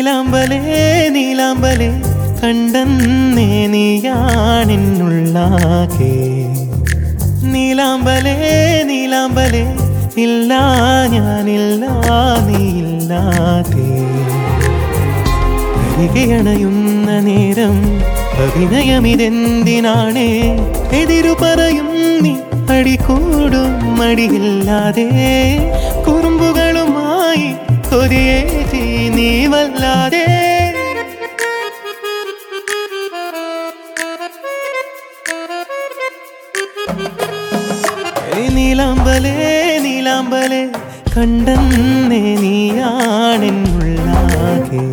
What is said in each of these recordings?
നീലാമ്പലേ നീലാമ്പലേ കണ്ടെന്നേ നീയാണെന്നുള്ളാകെ നീലാമ്പലേ നീലാമ്പലേ ഇല്ല ഞാനില്ല നീയില്ലാതെ അരികെയണയുന്ന നേരം അഭിനയമിതെന്തിനാണ് എതിരു പറയും നീ അടികൂടും മടിയില്ലാതെ കുറുമ്പുകളുമായി കൊതിയേറ്റി നീ വല്ലാതെ ഏയ് നീലാമ്പലേ നീലാമ്പലേ കണ്ടെന്നേ നീയാണെന്നുള്ളാകെ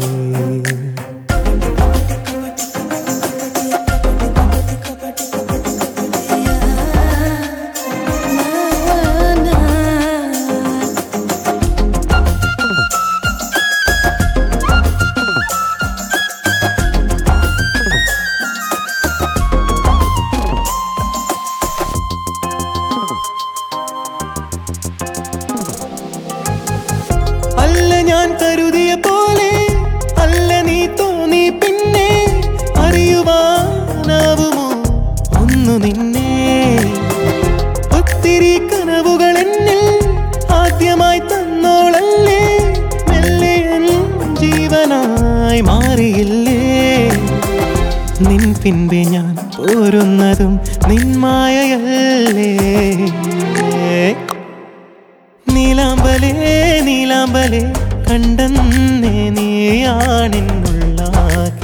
അല്ല ഞാൻ കരുതിയ പോലെ അല്ല നീ തോന്നി പിന്നെ അറിയുവാനാവുമോ ഒന്നു നിന്നെ ഒത്തിരി കനവുകൾ എന്നിൽ ആദ്യമായി തന്നോളല്ലേ മെല്ലെ എൻ ജീവനായി മാറിയില്ലേ നിൻ പിൻപെ ഞാൻ പോരുന്നതും നിന്മായയല്ലേ നീലാമ്പലേ നീലാമ്പലേ കണ്ടെന്നേ നീയാണെന്നുള്ളാകെ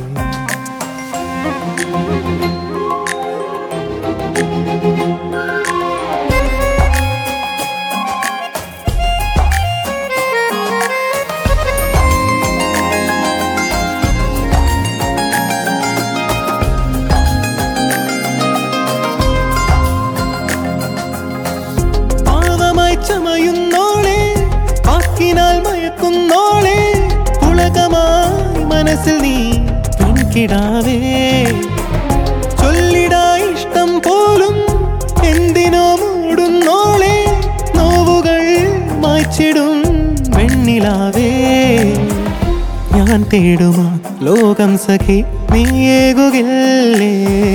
പാവമായി ചമയുന്നോളെ വാക്കിനാൽ മയക്കുന്നോളെ പുളകമായി മനസ്സിൽ നീ പെൺകിടാവേ ചൊല്ലിടാ ഇഷ്ടം പോലും എന്തിനോ മൂടുന്നോളെ നോവുകൾ മായ്ച്ചിടും വെണ്ണിലാവേ ഞാൻ തേടുമാ ലോകം സഖി നീയേകുകില്ലേ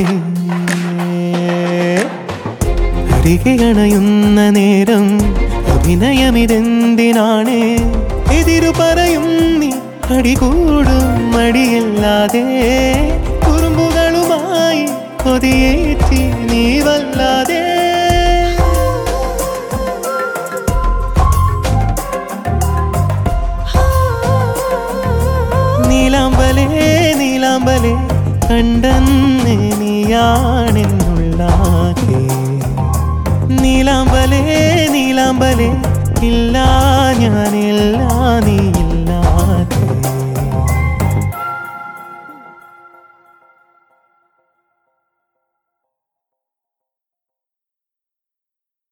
അരികെ അണയുന്ന നേരം അഭിനയമിതെന്തിനാണ് എതിരു പറയും നീ അടികൂടും മടിയില്ലാതെ കുറുമ്പുകളുമായി കൊതിയേറ്റി നീ വല്ലാതെ നീലാമ്പലേ നീലാമ്പലേ കണ്ടെന്ന് നീയാണെന്നുള്ളാകെ നീലാമ്പലേ നീലാമ്പലേ ഇല്ല